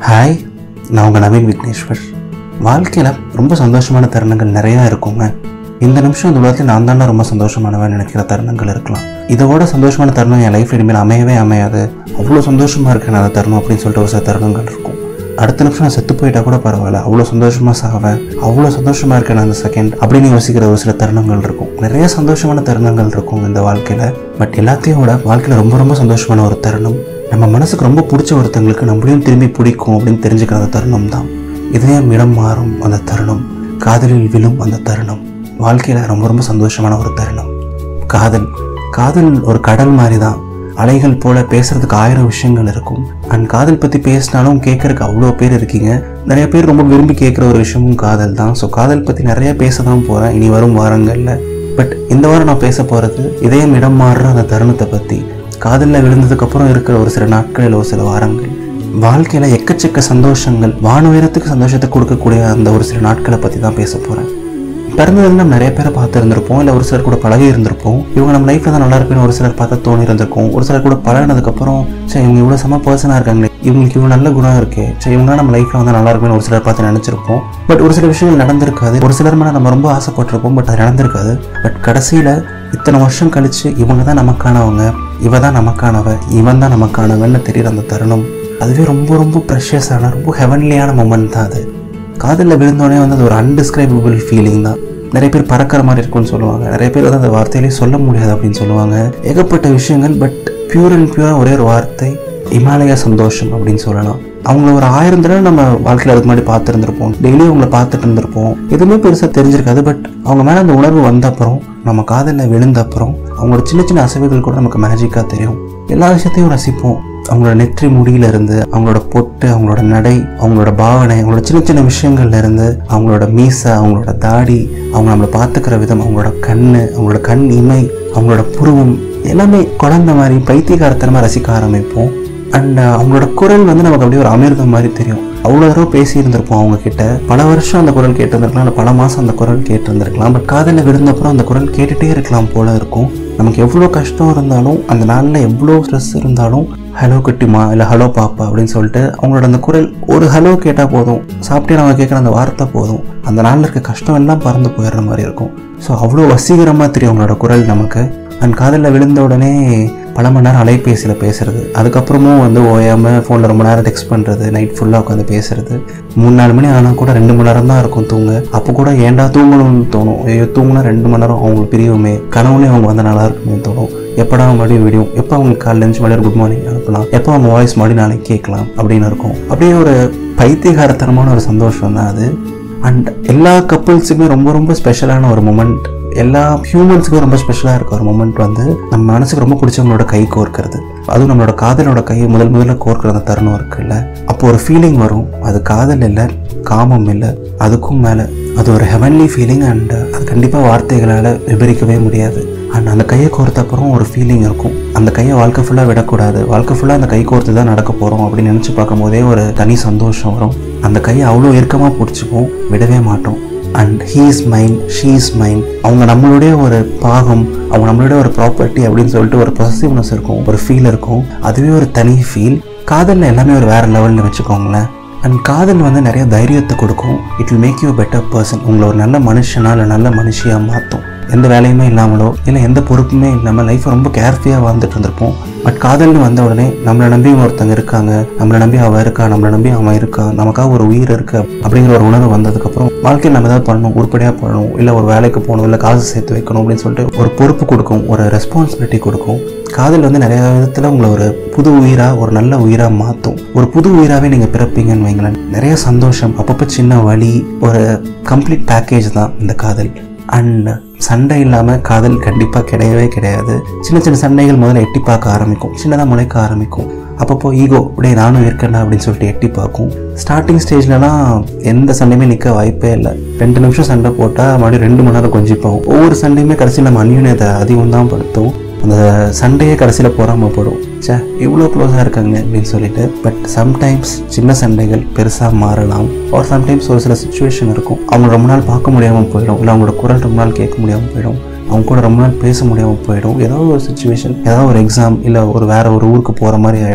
hi நான் உங்கள் நவீன் விக்னேஸ்வர் வாழ்க்கையில் ரொம்ப சந்தோஷமான தருணங்கள் நிறையா இருக்குங்க இந்த நிமிஷம் இந்த உலகத்தில் நான் தானே ரொம்ப சந்தோஷமானவன் நினைக்கிற தருணங்கள் இருக்கலாம் இதோட சந்தோஷமான தருணம் என் லைஃப் இனிமேல் அமையவே அமையாது அவ்வளோ சந்தோஷமாக இருக்கேன் அந்த தருணம் அப்படின்னு சொல்லிட்டு ஒரு சில தருணங்கள் இருக்கும் அடுத்த நிமிஷம் நான் செத்து போயிட்டா கூட பரவாயில்ல அவ்வளோ சந்தோஷமாக சாவேன் அவ்வளோ சந்தோஷமாக இருக்கேன் அந்த செகண்ட் அப்படின்னு யோசிக்கிற ஒரு சில தருணங்கள் இருக்கும் நிறைய சந்தோஷமான தருணங்கள் இருக்கும் இந்த வாழ்க்கையில் பட் எல்லாத்தையும் விட வாழ்க்கையில் ரொம்ப ரொம்ப சந்தோஷமான ஒரு தருணம் நம்ம மனசுக்கு ரொம்ப பிடிச்ச ஒருத்தங்களுக்கு நம்மளையும் திரும்பி பிடிக்கும் அப்படின்னு தெரிஞ்சுக்கிற அந்த தருணம் தான் இதயம் இடம் மாறும் அந்த தருணம் காதலில் விழும் அந்த தருணம் வாழ்க்கையில் ரொம்ப ரொம்ப சந்தோஷமான ஒரு தருணம் காதல் காதல் ஒரு கடல் மாதிரி தான் அலைகள் போல பேசுறதுக்கு ஆயிரம் விஷயங்கள் இருக்கும் அண்ட் காதல் பற்றி பேசினாலும் கேட்கறதுக்கு அவ்வளோ பேர் இருக்கீங்க நிறைய பேர் ரொம்ப விரும்பி கேட்குற ஒரு விஷயமும் காதல் தான் ஸோ காதல் பற்றி நிறைய பேச தான் போகிறேன் இனி வரும் வாரங்களில் பட் இந்த வாரம் நான் பேச போகிறது இதயம் இடம் மாறுற அந்த தருணத்தை பற்றி காதலில் விழுந்ததுக்கப்புறம் இருக்கிற ஒரு சில நாட்கள் இல்லை ஒரு சில வாரங்கள் வாழ்க்கையில் எக்கச்சக்க சந்தோஷங்கள் வானுயரத்துக்கு சந்தோஷத்தை கொடுக்கக்கூடிய அந்த ஒரு சில நாட்களை பற்றி தான் பேச போகிறேன் பிறந்ததுல நம்ம நிறைய பேரை பார்த்து இருந்திருப்போம் இல்லை ஒரு சிலர் கூட பழகி இருந்திருப்போம் இவங்க நம்ம லைஃப்பில் தான் நல்லா இருப்பேன்னு ஒரு சிலர் பார்த்தா தோணி இருந்திருக்கும் ஒரு சிலர் கூட பழகினதுக்கப்புறம் சரி இவங்க இவ்வளோ செம்ம பர்சனாக இருக்காங்களே இவங்களுக்கு இவ்வளோ நல்ல குணம் இருக்கே சரி இவங்க நம்ம லைஃப்பில் வந்து நல்லா இருக்குன்னு ஒரு சிலர் பார்த்து நினச்சிருப்போம் பட் ஒரு சில விஷயங்கள் நடந்திருக்காது ஒரு சிலர் மேலே நம்ம ரொம்ப ஆசைப்பட்டிருப்போம் பட் அது நடந்திருக்காது பட் கடைசியில் இத்தனை வருஷம் கழிச்சு இவங்க தான் நமக்கானவங்க இவ தான் நமக்கானவ இவன் தான் நமக்கானவன்னு தெரியுற அந்த தருணம் அதுவே ரொம்ப ரொம்ப ப்ரெஷியஸான ரொம்ப ஹெவன்லியான மொமெண்ட் தான் அது காதலில் விழுந்தோடனே வந்து அது ஒரு அன்டிஸ்கிரைபபிள் ஃபீலிங் தான் நிறைய பேர் பறக்கிற மாதிரி இருக்கும்னு சொல்லுவாங்க நிறைய பேர் வந்து அந்த வார்த்தையிலே சொல்ல முடியாது அப்படின்னு சொல்லுவாங்க ஏகப்பட்ட விஷயங்கள் பட் பியூர் அண்ட் பியூராக ஒரே ஒரு வார்த்தை இமாலய சந்தோஷம் அப்படின்னு சொல்லலாம் அவங்கள ஒரு ஆயிரம் தடவை நம்ம வாழ்க்கையில் அதுக்கு முன்னாடி பார்த்துருந்துருப்போம் டெய்லியும் அவங்கள பார்த்துட்டு இருந்திருப்போம் எதுவுமே பெருசாக தெரிஞ்சிருக்காது பட் அவங்க மேலே அந்த உணர்வு வந்த அப்புறம் நம்ம காதலில் விழுந்த அப்புறம் அவங்களோட சின்ன சின்ன அசைவுகள் கூட நமக்கு மேஜிக்காக தெரியும் எல்லா விஷயத்தையும் ரசிப்போம் அவங்களோட நெற்றி முடியில இருந்து அவங்களோட பொட்டு அவங்களோட நடை அவங்களோட பாவனை அவங்களோட சின்ன சின்ன விஷயங்கள்ல இருந்து அவங்களோட மீசை அவங்களோட தாடி அவங்க நம்மளை பார்த்துக்கிற விதம் அவங்களோட கண்ணு அவங்களோட கண் இமை அவங்களோட புருவம் எல்லாமே குழந்தை மாதிரி பைத்தியகாரத்தனமாக ரசிக்க ஆரம்பிப்போம் அண்ட் அவங்களோட குரல் வந்து நமக்கு அப்படியே ஒரு அமிர்தம் மாதிரி தெரியும் அவ்வளோ தடவை பேசி இருந்திருப்போம் அவங்க கிட்ட பல வருஷம் அந்த குரல் கேட்டிருந்திருக்கலாம் இல்லை பல மாதம் அந்த குரல் கேட்டிருந்திருக்கலாம் பட் காதலில் விழுந்தப்புறம் அந்த குரல் கேட்டுகிட்டே இருக்கலாம் போல இருக்கும் நமக்கு எவ்வளோ கஷ்டம் இருந்தாலும் அந்த நாளில் எவ்வளோ ஸ்ட்ரெஸ் இருந்தாலும் ஹலோ குட்டிமா இல்லை ஹலோ பாப்பா அப்படின்னு சொல்லிட்டு அவங்களோட அந்த குரல் ஒரு ஹலோ கேட்டால் போதும் சாப்பிட்டே நம்ம கேட்குற அந்த வார்த்தை போதும் அந்த நாளில் இருக்க கஷ்டம் எல்லாம் பறந்து போயிடுற மாதிரி இருக்கும் ஸோ அவ்வளோ வசீகரமாக தெரியும் அவங்களோட குரல் நமக்கு அண்ட் காதலில் விழுந்த உடனே பல மணி நேரம் அலைபேசியில் பேசுறது அதுக்கப்புறமும் வந்து ஓயாமல் ஃபோனில் ரொம்ப நேரம் டெக்ஸ்ட் பண்ணுறது நைட் ஃபுல்லாக உட்காந்து பேசுறது மூணு நாலு மணி ஆனால் கூட ரெண்டு மணி நேரம் தான் இருக்கும் தூங்க அப்போ கூட ஏன்டா தூங்கணும்னு தோணும் ஐயோ தூங்கினா ரெண்டு மணி நேரம் அவங்களுக்கு பிரியுமே கனவுலேயும் அவங்க வந்து நல்லா இருக்குமே தோணும் எப்படா மறுபடியும் விடியும் எப்போ அவங்களுக்கு கால் லஞ்ச் மறுபடியும் குட் மார்னிங் அனுப்பலாம் எப்போ அவங்க வாய்ஸ் மறுபடியும் நாளைக்கு கேட்கலாம் அப்படின்னு இருக்கும் அப்படியே ஒரு பைத்தியகாரத்தனமான ஒரு சந்தோஷம் தான் அது அண்ட் எல்லா கப்புள்ஸுக்குமே ரொம்ப ரொம்ப ஸ்பெஷலான ஒரு மொமெண்ட் எல்லா ஹியூமன்ஸுக்கும் ரொம்ப ஸ்பெஷலாக இருக்க ஒரு மொமெண்ட் வந்து நம்ம மனசுக்கு ரொம்ப பிடிச்சவங்களோட கை கோர்க்கிறது அதுவும் நம்மளோட காதலோட கையை முதல் முதல்ல கோர்க்கிற அந்த தருணம் இருக்குல்ல அப்போ ஒரு ஃபீலிங் வரும் அது காதல் இல்லை காமம் இல்லை அதுக்கும் மேலே அது ஒரு ஹெவன்லி ஃபீலிங் அண்ட் அது கண்டிப்பாக வார்த்தைகளால் விவரிக்கவே முடியாது அண்ட் அந்த கையை கோர்த்த அப்புறம் ஒரு ஃபீலிங் இருக்கும் அந்த கையை வாழ்க்கை ஃபுல்லாக விடக்கூடாது வாழ்க்கை ஃபுல்லாக அந்த கை கோர்த்து தான் நடக்க போகிறோம் அப்படின்னு நினச்சி பார்க்கும்போதே ஒரு தனி சந்தோஷம் வரும் அந்த கையை அவ்வளோ இறுக்கமாக பிடிச்சிப்போம் விடவே மாட்டோம் and his mind she's mind அவங்க நம்மளுடைய ஒரு பாகம் அவங்க நம்மளுடைய ஒரு ப்ராப்பர்ட்டி அப்படின்னு சொல்லிட்டு ஒரு பொசசிவ்னஸ் இருக்கும் ஒரு ஃபீல் இருக்கும் அதுவே ஒரு தனி ஃபீல் காதலில் எல்லாமே ஒரு வேறு லெவலில் வச்சுக்கோங்களேன் அண்ட் காதல் வந்து நிறைய தைரியத்தை கொடுக்கும் it will make you better person உங்களை ஒரு நல்ல மனுஷனா இல்லை நல்ல மனுஷியாக மாற்றும் எந்த வேலையுமே இல்லாமலோ இல்லை எந்த பொறுப்புமே இல்லாமல் லைஃப்பை ரொம்ப கேர்ஃபுல்லாக வாழ்ந்துட்டு இருந்திருப்போம் பட் காதல்னு வந்த உடனே நம்மளை நம்பி ஒருத்தங்க இருக்காங்க நம்மளை நம்பி அவள் இருக்கா நம்மளை நம்பி அவன் இருக்கா நமக்காக ஒரு உயிர் இருக்கு அப்படிங்கிற ஒரு உணர்வு வந்ததுக்கப்புறம் வாழ்க்கையில் நம்ம ஏதாவது பண்ணணும் உருப்படியாக பண்ணணும் இல்லை ஒரு வேலைக்கு போகணும் இல்லை காசு சேர்த்து வைக்கணும் அப்படின்னு சொல்லிட்டு ஒரு பொறுப்பு கொடுக்கும் ஒரு ரெஸ்பான்சிபிலிட்டி கொடுக்கும் காதல் வந்து நிறைய விதத்தில் உங்களை ஒரு புது உயிராக ஒரு நல்ல உயிராக மாற்றும் ஒரு புது உயிராகவே நீங்கள் பிறப்பீங்கன்னு வைங்களேன் நிறைய சந்தோஷம் அப்பப்போ சின்ன வழி ஒரு கம்ப்ளீட் பேக்கேஜ் தான் இந்த காதல் அண்ட் சண்டை இல்லாமல் காதல் கண்டிப்பாக கிடையவே கிடையாது சின்ன சின்ன சண்டைகள் முதல்ல எட்டி பார்க்க ஆரம்பிக்கும் சின்னதாக முளைக்க ஆரம்பிக்கும் அப்பப்போ ஈகோ அப்படியே நானும் இருக்கேன்டா அப்படின்னு சொல்லிட்டு எட்டி பார்க்கும் ஸ்டார்டிங் ஸ்டேஜ்லலாம் எந்த சண்டையுமே நிற்க வாய்ப்பே இல்லை ரெண்டு நிமிஷம் சண்டை போட்டால் மறுபடியும் ரெண்டு மணி நேரம் கொஞ்சிப்போம் ஒவ்வொரு சண்டையுமே கடைசியில் நம்ம அந்யூனத்தை அதிகம் தான் படுத்தும் அந்த சண்டையே கடைசியில் பொறாமப்படும் சே இவ்வளோ க்ளோஸாக இருக்காங்க அப்படின்னு சொல்லிட்டு பட் சம்டைம்ஸ் சின்ன சண்டைகள் பெருசாக மாறலாம் ஒரு சம்டைம்ஸ் ஒரு சில சுச்சுவேஷன் இருக்கும் அவங்க ரொம்ப நாள் பார்க்க முடியாமல் போயிடும் இல்லை அவங்களோட குரல் ரொம்ப நாள் கேட்க முடியாமல் போயிடும் அவங்க கூட ரொம்ப நாள் பேச முடியாமல் போயிடும் ஏதாவது ஒரு சுச்சுவேஷன் ஏதாவது ஒரு எக்ஸாம் இல்லை ஒரு வேற ஒரு ஊருக்கு போகிற மாதிரி ஆகிடும்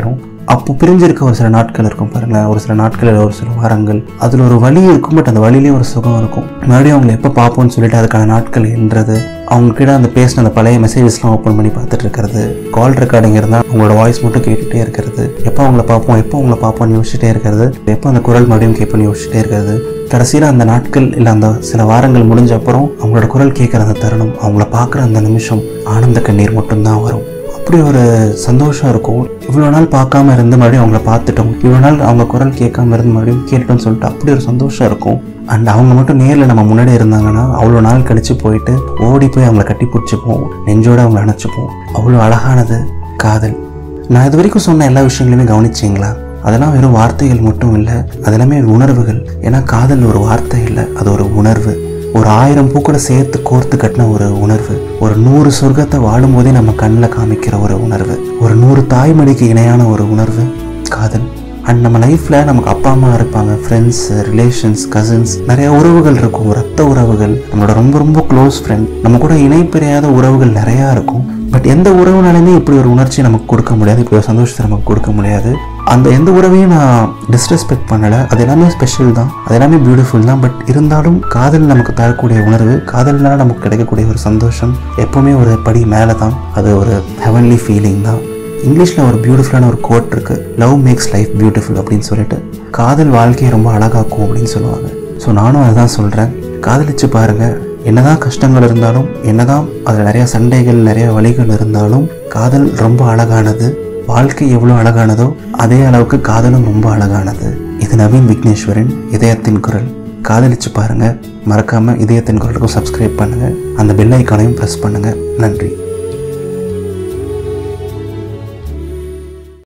அப்போ பிரிஞ்சிருக்க ஒரு சில நாட்கள் இருக்கும் பாருங்களேன் ஒரு சில நாட்கள் ஒரு சில வாரங்கள் அதில் ஒரு வலி இருக்கும் பட் அந்த வழியிலே ஒரு சுகம் இருக்கும் மறுபடியும் அவங்களை எப்போ பார்ப்போம்னு சொல்லிட்டு அதுக்கான நாட்கள் என்றது அவங்க கிட்ட அந்த பேசின அந்த பழைய மெசேஜஸ்லாம் ஓப்பன் பண்ணி பார்த்துட்டு இருக்கிறது கால் ரெக்கார்டிங் இருந்தால் அவங்களோட வாய்ஸ் மட்டும் கேட்டுகிட்டே இருக்கிறது எப்போ அவங்கள பார்ப்போம் எப்போ அவங்கள பார்ப்போம்னு யோசிச்சுட்டே இருக்கிறது எப்போ அந்த குரல் மறுபடியும் கேட்போம்னு யோசிச்சுட்டே இருக்கிறது கடைசியில் அந்த நாட்கள் இல்லை அந்த சில வாரங்கள் முடிஞ்ச அப்புறம் அவங்களோட குரல் கேட்குற அந்த தருணம் அவங்கள பார்க்குற அந்த நிமிஷம் ஆனந்த கண்ணீர் மட்டும்தான் வரும் அப்படி ஒரு சந்தோஷம் இருக்கும் இவ்வளோ நாள் பார்க்காம இருந்து மறுபடியும் அவங்கள பார்த்துட்டோம் இவ்வளோ நாள் அவங்க குரல் கேட்காம இருந்து மறுபடியும் கேட்டோம்னு சொல்லிட்டு அப்படி ஒரு சந்தோஷம் இருக்கும் அண்ட் அவங்க மட்டும் நேரில் நம்ம முன்னாடி இருந்தாங்கன்னா அவ்வளோ நாள் கழித்து போயிட்டு ஓடி போய் அவங்கள கட்டி பிடிச்சிப்போம் நெஞ்சோட அவங்கள அணைச்சிப்போம் அவ்வளோ அழகானது காதல் நான் இது வரைக்கும் சொன்ன எல்லா விஷயங்களையுமே கவனிச்சிங்களா அதெல்லாம் வெறும் வார்த்தைகள் மட்டும் இல்லை அதெல்லாமே உணர்வுகள் ஏன்னா காதல் ஒரு வார்த்தை இல்லை அது ஒரு உணர்வு ஒரு ஆயிரம் பூக்களை சேர்த்து கோர்த்து கட்டின ஒரு உணர்வு ஒரு நூறு சொர்க்கத்தை வாழும்போதே நம்ம கண்ணில் காமிக்கிற ஒரு உணர்வு ஒரு நூறு தாய்மொழிக்கு இணையான ஒரு உணர்வு காதல் அண்ட் நம்ம லைஃப்பில் நமக்கு அப்பா அம்மா இருப்பாங்க ஃப்ரெண்ட்ஸ் ரிலேஷன்ஸ் கசின்ஸ் நிறைய உறவுகள் இருக்கும் ரத்த உறவுகள் நம்மளோட ரொம்ப ரொம்ப க்ளோஸ் ஃப்ரெண்ட் நம்ம கூட இணை பிரியாத உறவுகள் நிறையா இருக்கும் பட் எந்த உறவுனாலுமே இப்படி ஒரு உணர்ச்சி நமக்கு கொடுக்க முடியாது இப்படி ஒரு சந்தோஷத்தை நமக்கு கொடுக்க முடியாது அந்த எந்த உறவையும் நான் டிஸ்ரெஸ்பெக்ட் பண்ணலை அது எல்லாமே ஸ்பெஷல் தான் அது எல்லாமே பியூட்டிஃபுல் தான் பட் இருந்தாலும் காதல் நமக்கு தரக்கூடிய உணர்வு காதல்னால நமக்கு கிடைக்கக்கூடிய ஒரு சந்தோஷம் எப்போவுமே ஒரு படி மேலே தான் அது ஒரு ஹெவன்லி ஃபீலிங் தான் இங்கிலீஷில் ஒரு பியூட்டிஃபுல்லான ஒரு கோட் இருக்கு லவ் மேக்ஸ் லைஃப் பியூட்டிஃபுல் அப்படின்னு சொல்லிட்டு காதல் வாழ்க்கையை ரொம்ப அழகாக்கும் அப்படின்னு சொல்லுவாங்க ஸோ நானும் அதுதான் சொல்கிறேன் காதலிச்சு பாருங்க என்னதான் கஷ்டங்கள் இருந்தாலும் என்னதான் அதில் நிறைய சண்டைகள் நிறைய வழிகள் இருந்தாலும் காதல் ரொம்ப அழகானது வாழ்க்கை எவ்வளோ அழகானதோ அதே அளவுக்கு காதலும் ரொம்ப அழகானது இது நவீன் விக்னேஸ்வரன் இதயத்தின் குரல் காதலிச்சு பாருங்க மறக்காம இதயத்தின் குரலுக்கும் சப்ஸ்கிரைப் பண்ணுங்க அந்த பெல் ஐக்கானையும் ப்ரெஸ் பண்ணுங்க நன்றி